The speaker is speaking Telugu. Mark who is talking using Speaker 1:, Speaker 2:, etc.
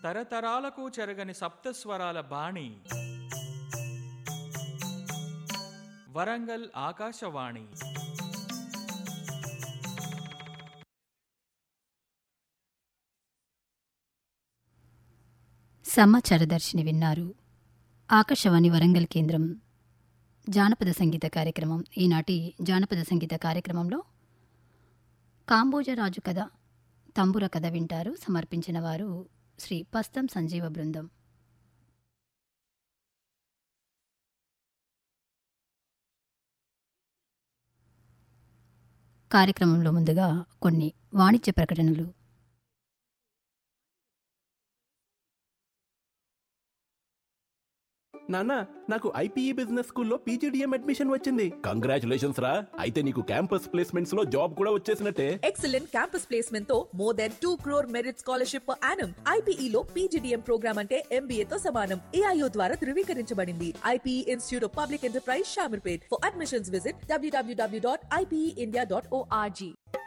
Speaker 1: తరతరాలకు చెరగని సప్తస్వరాల బాణి వరంగల్ ఆకాశవాణి
Speaker 2: సమాచారదర్శిని విన్నారు ఆకాశవాణి వరంగల్ కేంద్రం జానపద సంగీత కార్యక్రమం ఈనాటి జానపద సంగీత కార్యక్రమంలో కాంబోజరాజు కథ తంబుర కథ వింటారు సమర్పించిన వారు శ్రీ పస్తం సంజీవ బృందం కార్యక్రమంలో ముందుగా కొన్ని వాణిజ్య ప్రకటనలు
Speaker 3: నాన్న నాకు ఐపీఈ బిజినెస్ స్కూల్లో పీజీడిఎం అడ్మిషన్ వచ్చింది కంగ్రాచులేషన్స్ రా అయితే నీకు క్యాంపస్ ప్లేస్మెంట్స్ లో జాబ్ కూడా వచ్చేసినట్టే
Speaker 4: ఎక్సలెంట్ క్యాంపస్ ప్లేస్మెంట్ తో more than two crore merit scholarship per annum IPE లో పీజీడీఎం ప్రోగ్రామ్ అంటే ఎంబీఏ తో సమానం ఏఐఓ ద్వారా ధృవీకరించబడింది IPE institute of public enterprise Shamirpet for admissions visit డబ్ల్యూడబ్ల్యూడబ్ల్యూ dot IPE India dot ORG